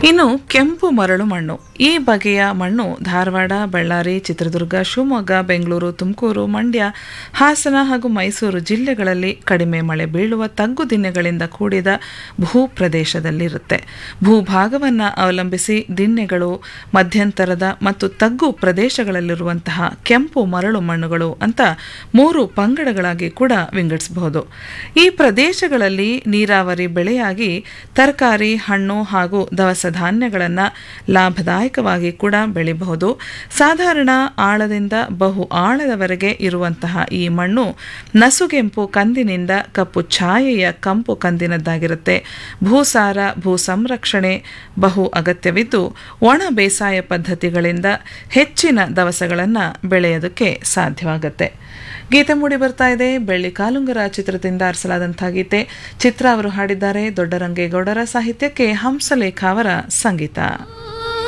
ಇನ್ನು ಕೆಂಪು ಮರಳು ಮಣ್ಣು ಈ ಬಗೆಯ ಮಣ್ಣು ಧಾರವಾಡ ಬಳ್ಳಾರಿ ಚಿತ್ರದುರ್ಗ ಶಿವಮೊಗ್ಗ ಬೆಂಗಳೂರು ತುಮಕೂರು ಮಂಡ್ಯ ಹಾಸನ ಹಾಗೂ ಮೈಸೂರು ಜಿಲ್ಲೆಗಳಲ್ಲಿ ಕಡಿಮೆ ಮಳೆ ಬೀಳುವ ತಗ್ಗು ದಿನ್ನೆಗಳಿಂದ ಕೂಡಿದ ಭೂ ಪ್ರದೇಶದಲ್ಲಿರುತ್ತೆ ಭೂಭಾಗವನ್ನು ಅವಲಂಬಿಸಿ ದಿನ್ನೆಗಳು ಮಧ್ಯಂತರದ ಮತ್ತು ತಗ್ಗು ಪ್ರದೇಶಗಳಲ್ಲಿರುವಂತಹ ಕೆಂಪು ಮರಳು ಮಣ್ಣುಗಳು ಅಂತ ಮೂರು ಪಂಗಡಗಳಾಗಿ ಕೂಡ ವಿಂಗಡಿಸಬಹುದು ಈ ಪ್ರದೇಶಗಳಲ್ಲಿ ನೀರಾವರಿ ಬೆಳೆಯಾಗಿ ತರಕಾರಿ ಹಣ್ಣು ಹಾಗೂ ದವಸ ಧಾನ್ಯಗಳನ್ನು ಲಾಭದಾಯಕವಾಗಿ ಕೂಡ ಬೆಳೆಯಬಹುದು ಸಾಧಾರಣ ಆಳದಿಂದ ಬಹು ಆಳದವರೆಗೆ ಇರುವಂತಹ ಈ ಮಣ್ಣು ನಸುಗೆಂಪು ಕಂದಿನಿಂದ ಕಪ್ಪು ಛಾಯೆಯ ಕಂಪು ಕಂದಿನದ್ದಾಗಿರುತ್ತೆ ಭೂಸಾರ ಭೂ ಸಂರಕ್ಷಣೆ ಬಹು ಅಗತ್ಯವಿದ್ದು ಒಣ ಬೇಸಾಯ ಪದ್ಧತಿಗಳಿಂದ ಹೆಚ್ಚಿನ ದವಸಗಳನ್ನು ಬೆಳೆಯೋದಕ್ಕೆ ಸಾಧ್ಯವಾಗುತ್ತೆ ಗೀತೆ ಮೂಡಿ ಬರ್ತಾ ಇದೆ ಬೆಳ್ಳಿ ಕಾಲುಂಗರ ಚಿತ್ರದಿಂದ ಆರಿಸಲಾದಂತಹ ಗೀತೆ ಚಿತ್ರ ಅವರು ಹಾಡಿದ್ದಾರೆ ದೊಡ್ಡರಂಗೇಗೌಡರ ಸಾಹಿತ್ಯಕ್ಕೆ ಹಂಸಲೇಖ ಅವರ ಸಂಗೀತ